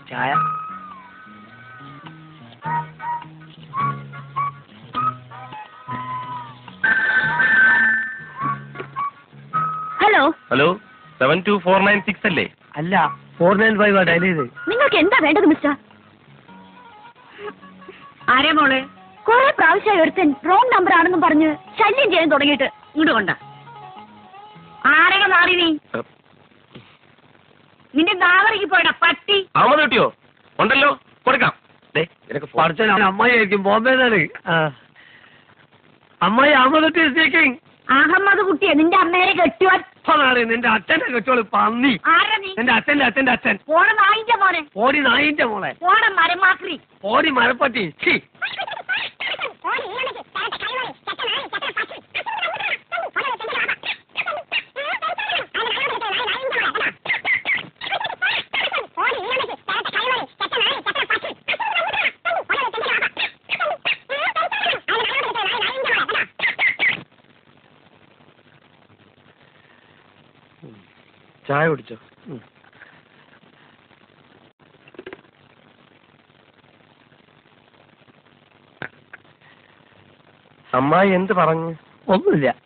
ചായ hello hello seven two four nine six അല്ലേ അല്ല ഫോർ നയൻ ഫൈവ് ആ ഡയൽ ചെയ്ത് നിങ്ങൾക്ക് എന്താ വേണ്ടത് മിസ്റ്റർ ആരെ മോളെ കുറെ പ്രാവശ്യമായി ഒരുത്തൻ റോങ് നമ്പർ ആണെന്നും പറഞ്ഞ് ശല്യം ചെയ്യാൻ തുടങ്ങിയിട്ട് ഇങ്ങോട്ട് കൊണ്ട ആരെ മാറി നീ നിന്റെ നാവറിക്ക് പോയടാ പട്ടി അഹമ്മദ് കിട്ടിയോ ഉണ്ടല്ലോ കൊടുക്കാം ദേ, നിനക്ക് phone. പഠിച്ചൻ അവൻ അമ്മായി ആയിരിക്കും ബോംബെന്നാണ് അമ്മായി അഹമ്മദ് സ്പീക്കിംഗ് അഹമ്മദ് കുട്ടിയെ നിന്റെ അമ്മേനെ കെട്ടുവാൻ നിന്റെ അച്ഛന്റെ കെട്ടോള് പന്നി ആരാ നീ നിന്റെ അച്ഛന്റെ അച്ഛന്റെ അച്ഛൻ പോണ നായിന്റെ മോനെ ഓടി നായിന്റെ മോളെ പോണ മരമാക്രി ഓടി മരപ്പട്ടി ഛീ ചായ കുടിച്ചോ ഉം. അമ്മായി എന്ത് പറഞ്ഞു ഒന്നുമില്ല